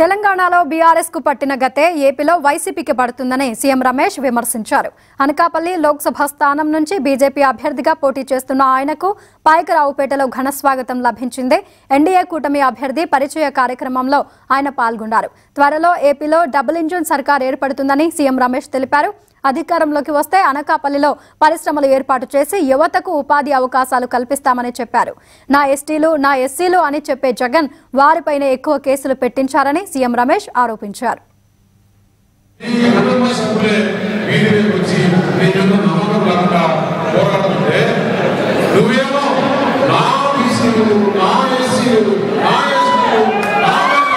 తెలంగాణలో బీఆర్ఎస్ కు పట్టిన గతే ఏపీలో వైసీపీకి పడుతుందని సీఎం రమేష్ విమర్శించారు అనకాపల్లి లోక్సభ స్థానం నుంచి బీజేపీ అభ్యర్థిగా పోటీ చేస్తున్న ఆయనకు పాయకరావుపేటలో ఘన స్వాగతం లభించింది ఎన్డీఏ కూటమి అభ్యర్థి పరిచయ కార్యక్రమంలో ఆయన పాల్గొన్నారు త్వరలో ఏపీలో డబుల్ ఇంజిన్ సర్కార్ ఏర్పడుతుందని సీఎం రమేష్ తెలిపారు అధికారంలోకి వస్తే అనకాపల్లిలో పరిశ్రమలు ఏర్పాటు చేసి యువతకు ఉపాధి అవకాశాలు కల్పిస్తామని చెప్పారు నా ఎస్టీలు నా ఎస్సీలు అని చెప్పే జగన్ వారిపైనే ఎక్కువ కేసులు పెట్టించారని సీఎం రమేష్ ఆరోపించారు ఈ కుటుంబ సభ్యులే వీధి మీదకి వచ్చి నీ మీద నమ్మకం లేకుండా పోరాడుతుంటే నువ్వేమో నా బీసీలు నా ఎస్సీలు నా ఎస్టీలు నా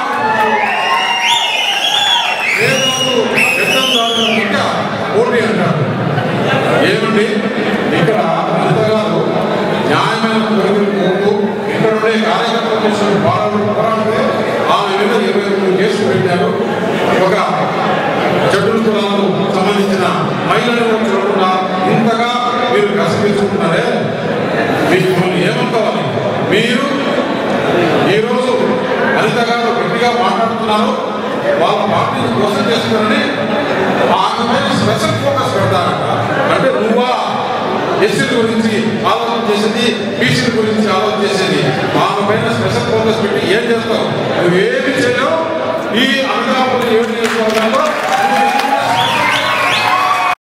పేదలకు వ్యక్తం కాకుండా పోటీ అంటారు ఏమండి ఇక్కడ అంతగారు న్యాయమైన కోరికలు కోరుతూ ఇక్కడ ఉండే కార్యకర్తల కోసం పోరాడు పోరాడితే ఆమె మీద ఇరవై రెండు కేసులు పెట్టారు ఒక జడ్డు కులాలకు సంబంధించిన మహిళలను చూడకుండా ఇంతగా మీరు కసిపించుకుంటున్నారే మీకు మిమ్మల్ని ఏమనుకోవాలి మీరు ఈరోజు అనిత గారు గట్టిగా మాట్లాడుతున్నారు వాళ్ళ పార్టీని కోసం చేస్తున్నారని ఆమె మీద స్పెషల్ ఫోకస్ పెడతారంట అంటే నువ్వా ఎస్సీల గురించి ఆలోచన చేసేది బీసీల గురించి ఆలోచన చేసేది ఆమె పైన స్పెషల్ ఫోకస్ పెట్టి ఏం చేస్తావు నువ్వేమి చేయలేవు ఈ అనకాపల్లి ఏడు నియోజకవర్గంలో